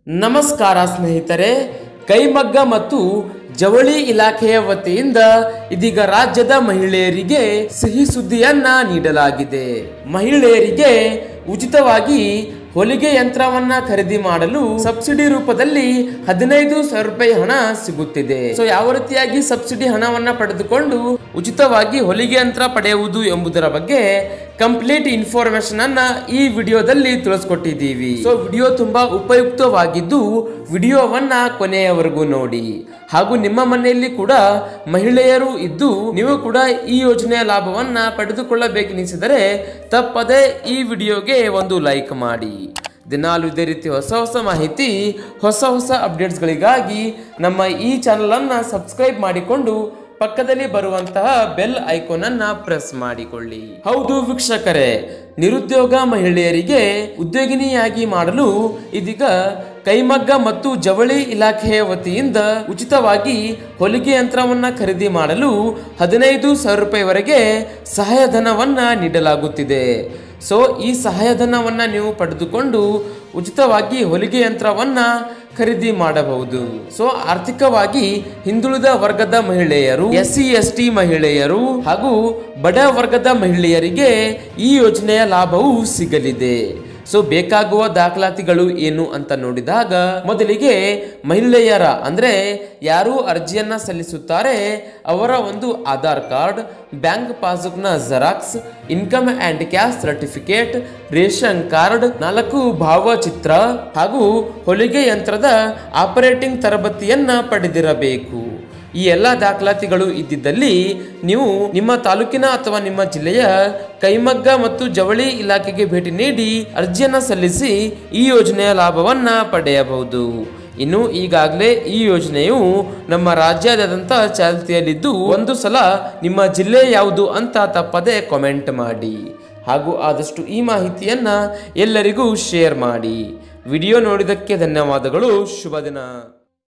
ನಮಸ್ಕಾರ ಸ್ನೇಹಿತರೆ ಕೈಮಗ್ಗ ಮತ್ತು ಜವಳಿ ಇಲಾಖೆಯ ವತಿಯಿಂದ ಇದೀಗ ರಾಜ್ಯದ ಮಹಿಳೆಯರಿಗೆ ಸಿಹಿ ಸುದ್ದಿಯನ್ನ ನೀಡಲಾಗಿದೆ ಮಹಿಳೆಯರಿಗೆ ಉಚಿತವಾಗಿ ಹೊಲಿಗೆ ಯಂತ್ರವನ್ನ ಖರೀದಿ ಮಾಡಲು ಸಬ್ಸಿಡಿ ರೂಪದಲ್ಲಿ ಹದಿನೈದು ಸಾವಿರ ರೂಪಾಯಿ ಹಣ ಸಿಗುತ್ತಿದೆ ಸೊ ಯಾವ ರೀತಿಯಾಗಿ ಸಬ್ಸಿಡಿ ಹಣವನ್ನ ಪಡೆದುಕೊಂಡು ಉಚಿತವಾಗಿ ಹೊಲಿಗೆ ಯಂತ್ರ ಪಡೆಯುವುದು ಎಂಬುದರ ಬಗ್ಗೆ ಕಂಪ್ಲೀಟ್ ಇನ್ಫಾರ್ಮೇಶನ್ ಅನ್ನ ಈ ವಿಡಿಯೋದಲ್ಲಿ ತಿಳಿಸ್ಕೊಟ್ಟಿದ್ದೀವಿ ಸೊ ವಿಡಿಯೋ ತುಂಬಾ ಉಪಯುಕ್ತವಾಗಿದ್ದು ವಿಡಿಯೋವನ್ನ ಕೊನೆಯವರೆಗೂ ನೋಡಿ ಹಾಗೂ ನಿಮ್ಮ ಮನೆಯಲ್ಲಿ ಕೂಡ ಮಹಿಳೆಯರು ಇದ್ದು ನೀವು ಕೂಡ ಈ ಯೋಜನೆಯ ಲಾಭವನ್ನ ಪಡೆದುಕೊಳ್ಳಬೇಕೆನಿಸಿದರೆ ತಪ್ಪದೆ ಈ ವಿಡಿಯೋಗೆ ಒಂದು ಲೈಕ್ ಮಾಡಿ ದಿನಾಲು ಇದೇ ರೀತಿ ಹೊಸ ಹೊಸ ಮಾಹಿತಿ ಹೊಸ ಹೊಸ ಅಪ್ಡೇಟ್ಸ್ಗಳಿಗಾಗಿ ನಮ್ಮ ಈ ಚಾನಲನ್ನು ಸಬ್ಸ್ಕ್ರೈಬ್ ಮಾಡಿಕೊಂಡು ಪಕ್ಕದಲ್ಲಿ ಬರುವಂತಹ ಬೆಲ್ ಐಕಾನ್ ಅನ್ನ ಪ್ರೆಸ್ ಮಾಡಿಕೊಳ್ಳಿ ಹೌದು ವೀಕ್ಷಕರೇ ನಿರುದ್ಯೋಗ ಮಹಿಳೆಯರಿಗೆ ಉದ್ಯೋಗಿನಿಯಾಗಿ ಮಾಡಲು ಇದೀಗ ಕೈಮಗ್ಗ ಮತ್ತು ಜವಳಿ ಇಲಾಖೆಯ ವತಿಯಿಂದ ಉಚಿತವಾಗಿ ಹೊಲಿಗೆ ಯಂತ್ರವನ್ನ ಖರೀದಿ ಮಾಡಲು ಹದಿನೈದು ಸಾವಿರ ರೂಪಾಯಿವರೆಗೆ ಸಹಾಯಧನವನ್ನ ನೀಡಲಾಗುತ್ತಿದೆ ಸೊ ಈ ಸಹಾಯಧನವನ್ನ ನೀವು ಪಡೆದುಕೊಂಡು ಉಚಿತವಾಗಿ ಹೊಲಿಗೆ ಯಂತ್ರವನ್ನ ಖರೀದಿ ಮಾಡಬಹುದು ಸೊ ಆರ್ಥಿಕವಾಗಿ ಹಿಂದುಳಿದ ವರ್ಗದ ಮಹಿಳೆಯರು ಎಸ್ ಸಿ ಎಸ್ ಟಿ ಮಹಿಳೆಯರು ಹಾಗೂ ಬಡ ವರ್ಗದ ಮಹಿಳೆಯರಿಗೆ ಈ ಯೋಜನೆಯ ಲಾಭವು ಸಿಗಲಿದೆ ಸೊ ಬೇಕಾಗುವ ದಾಖಲಾತಿಗಳು ಏನು ಅಂತ ನೋಡಿದಾಗ ಮೊದಲಿಗೆ ಮಹಿಳೆಯರ ಅಂದ್ರೆ ಯಾರು ಅರ್ಜಿಯನ್ನ ಸಲ್ಲಿಸುತ್ತಾರೆ ಅವರ ಒಂದು ಆಧಾರ್ ಕಾರ್ಡ್ ಬ್ಯಾಂಕ್ ಪಾಸ್ಬುಕ್ನ Xerox income and caste certificate ration card ನಾಲ್ಕು ಭಾವಚಿತ್ರ ಹಾಗೂ ಹೊಲಿಗೆ ಯಂತ್ರದ ಆಪರೇಟಿಂಗ್ ತರಬೇತಿಯನ್ನ ಪಡೆದಿರಬೇಕು ಈ ಎಲ್ಲ ದಾಖಲಾತಿಗಳು ಇದ್ದಿದ್ದಲ್ಲಿ ನೀವು ನಿಮ್ಮ ತಾಲೂಕಿನ ಅಥವಾ ನಿಮ್ಮ ಜಿಲ್ಲೆಯ ಕೈಮಗ್ಗ ಮತ್ತು ಜವಳಿ ಇಲಾಖೆಗೆ ಭೇಟಿ ನೀಡಿ ಅರ್ಜಿಯನ್ನ ಸಲ್ಲಿಸಿ ಈ ಯೋಜನೆಯ ಲಾಭವನ್ನ ಪಡೆಯಬಹುದು ಇನ್ನು ಈಗಾಗಲೇ ಈ ಯೋಜನೆಯು ನಮ್ಮ ರಾಜ್ಯಾದ್ಯಂತ ಚಾಲ್ತಿಯಲ್ಲಿದ್ದು ಒಂದು ಸಲ ನಿಮ್ಮ ಜಿಲ್ಲೆ ಯಾವುದು ಅಂತ ತಪ್ಪದೆ ಕಾಮೆಂಟ್ ಮಾಡಿ ಹಾಗೂ ಆದಷ್ಟು ಈ ಮಾಹಿತಿಯನ್ನ ಎಲ್ಲರಿಗೂ ಶೇರ್ ಮಾಡಿ ವಿಡಿಯೋ ನೋಡಿದ್ದಕ್ಕೆ ಧನ್ಯವಾದಗಳು ಶುಭ ದಿನ